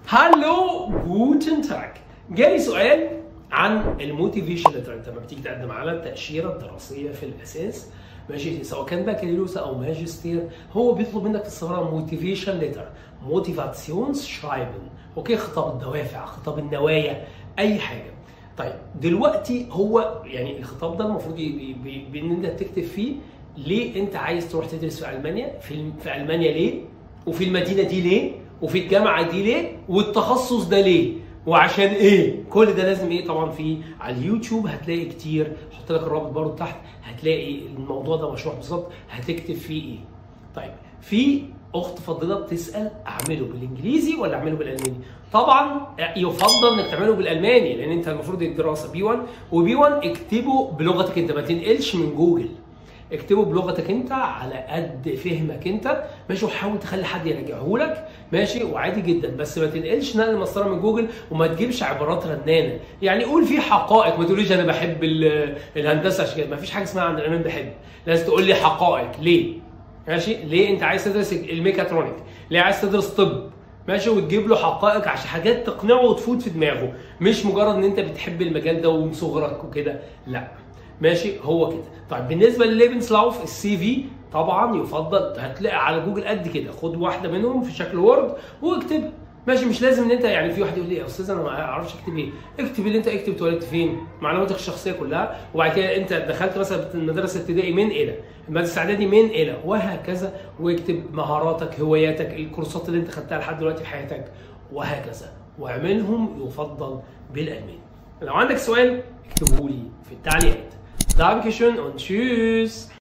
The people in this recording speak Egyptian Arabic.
هالو جوتن تاج جالي سؤال عن الموتيفيشن ليتر انت لما بتيجي تقدم على التاشيره الدراسيه في الاساس ماشي سواء كان بكالوريوس او ماجستير هو بيطلب منك في الصغيره موتيفيشن ليتر موتيفاتسيونز شرايبن اوكي خطاب الدوافع خطاب النوايا اي حاجه طيب دلوقتي هو يعني الخطاب ده المفروض ي- ب- بان انت تكتب فيه ليه انت عايز تروح تدرس في المانيا في, الم- في المانيا ليه وفي المدينه دي ليه وفي الجامعه دي ليه والتخصص ده ليه وعشان ايه كل ده لازم ايه طبعا في على اليوتيوب هتلاقي كتير احط لك الرابط برضه تحت هتلاقي الموضوع ده مشروح بالظبط هتكتب فيه ايه طيب في اخت فاضله بتسال اعمله بالانجليزي ولا اعمله بالالماني طبعا يفضل انك تعمله بالالماني لان انت المفروض الدراسه بي 1 وبي 1 اكتبه بلغتك انت ما تنقلش من جوجل اكتبه بلغتك انت على قد فهمك انت ماشي وحاول تخلي حد يراجعه لك ماشي وعادي جدا بس ما تنقلش نقل مسطره من جوجل وما تجيبش عبارات رنانه يعني قول فيه حقائق ما تقوليش انا بحب ال- الهندسه عشان كده ما فيش حاجه اسمها عند الامام بحب لازم تقول لي حقائق ليه ماشي ليه انت عايز تدرس الميكاترونيك ليه عايز تدرس طب ماشي وتجيب له حقائق عشان حاجات تقنعه وتفوت في دماغه مش مجرد ان انت بتحب المجال ده ومن صغرك وكده لا ماشي هو كده طيب بالنسبه للليبنس لاوف السي في طبعا يفضل هتلاقي على جوجل قد كده خد واحده منهم في شكل وورد واكتب ماشي مش لازم ان انت يعني في واحد يقول لي يا استاذ انا ما اعرفش اكتب ايه اكتب اللي انت اكتب اتولدت فين معلوماتك الشخصيه كلها وبعد كده انت دخلت مثلا المدرسه الابتدائي من الى المدرسه الاعدادي من الى وهكذا واكتب مهاراتك هواياتك الكورسات اللي انت خدتها لحد دلوقتي في حياتك وهكذا واعملهم يفضل بالالماني لو عندك سؤال اكتبه لي في التعليقات Dankeschön und tschüss.